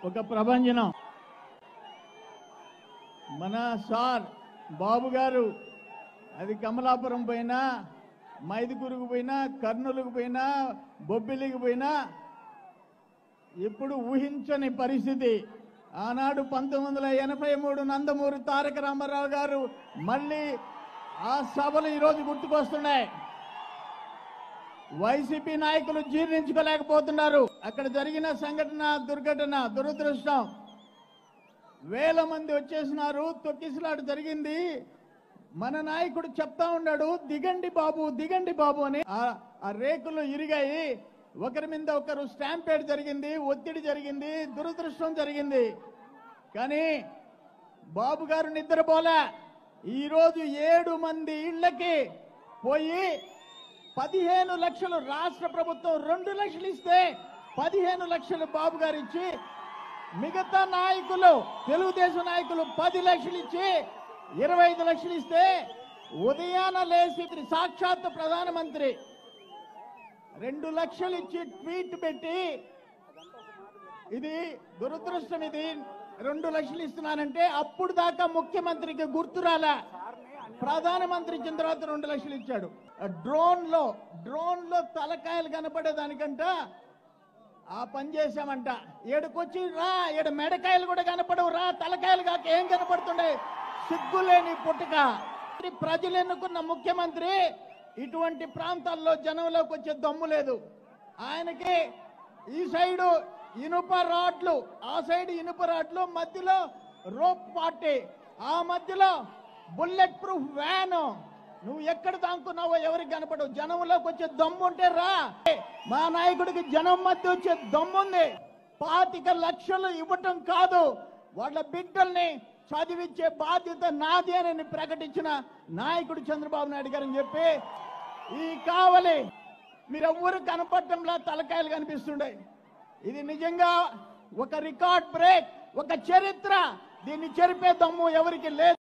ఒక ప్రభంజనం మన సార్ బాబు గారు అది కమలాపురం పోయినా మైదుకూరుకు పోయినా కర్నూలుకు పోయినా బొబ్బిలికి పోయినా ఎప్పుడు ఊహించని పరిస్థితి ఆనాడు పంతొమ్మిది వందల ఎనభై మూడు నందమూరి తారక రామారావు గారు మళ్ళీ ఆ సభలు ఈరోజు గుర్తుకొస్తున్నాయి వైసీపీ నాయకులు జీర్ణించుకోలేకపోతున్నారు అక్కడ జరిగిన సంఘటన దుర్ఘటన దురదృష్టం వేల మంది వచ్చేసినారు తొక్కిసలాట జరిగింది మన నాయకుడు చెప్తా ఉన్నాడు దిగండి బాబు దిగండి బాబు అని ఆ- ఆ రేకులు ఇరిగాయి ఒకరి మీద ఒకరు స్టాంపేడ్ జరిగింది ఒత్తిడి జరిగింది దురదృష్టం జరిగింది కానీ బాబు గారు నిద్రపోలే ఈరోజు ఏడు మంది ఇళ్లకి పోయి పదిహేను లక్షలు రాష్ట్ర ప్రభుత్వం రెండు లక్షలు ఇస్తే పదిహేను లక్షలు బాబు గారు ఇచ్చి మిగతా నాయకులు తెలుగుదేశం నాయకులు పది లక్షలు ఇచ్చి ఇరవై ఐదు లక్షలు ఇస్తే ఉదయాన లేచి సాక్షాత్ ప్రధానమంత్రి రెండు లక్షలు ఇచ్చి ట్వీట్ పెట్టి ఇది దురదృష్టం ఇది రెండు లక్షలు ఇస్తున్నానంటే అప్పుడు దాకా ముఖ్యమంత్రికి గుర్తు రాలే ప్రధానమంత్రి ఇచ్చిన తర్వాత రెండు లక్షలు ఇచ్చాడు డ్రోన్ లో డ్రోన్ లో తలకాయలు కనపడే దానికంట ఆ పని చేశామంట ఏడుకొచ్చి రా ఏడు మెడకాయలు కూడా కనపడవు రా తలకాయలు కాక ఏం కనపడుతుండే సిగ్గులేని పుట్టుక ఈ ప్రజలు ఎన్నుకున్న ముఖ్యమంత్రి ఇటువంటి ప్రాంతాల్లో జనంలోకి వచ్చే దమ్ము లేదు ఆయనకి ఈ సైడు ఇనుప రాడ్లు ఆ సైడ్ ఇనుప రాడ్లు మధ్యలో రోప్ పార్టీ ఆ మధ్యలో బుల్లెట్ ప్రూఫ్ వ్యాన్ నువ్వు ఎక్కడ దాంకున్నావో ఎవరికి కనపడవు జనంలోకి వచ్చే దమ్ము ఉంటే రా మా నాయకుడికి జనం మధ్య వచ్చే దమ్ముంది పాతిక లక్షలు ఇవ్వటం కాదు వాళ్ళ బిడ్డల్ని చదివించే బాధ్యత నాది అని ప్రకటించిన నాయకుడు చంద్రబాబు నాయుడు గారని చెప్పి ఈ కావలి మీరెవ్వరు కనపడటంలా తలకాయలు కనిపిస్తుండే ఇది నిజంగా ఒక రికార్డ్ బ్రేక్ ఒక చరిత్ర దీన్ని చెరిపే దమ్ము ఎవరికి లేదు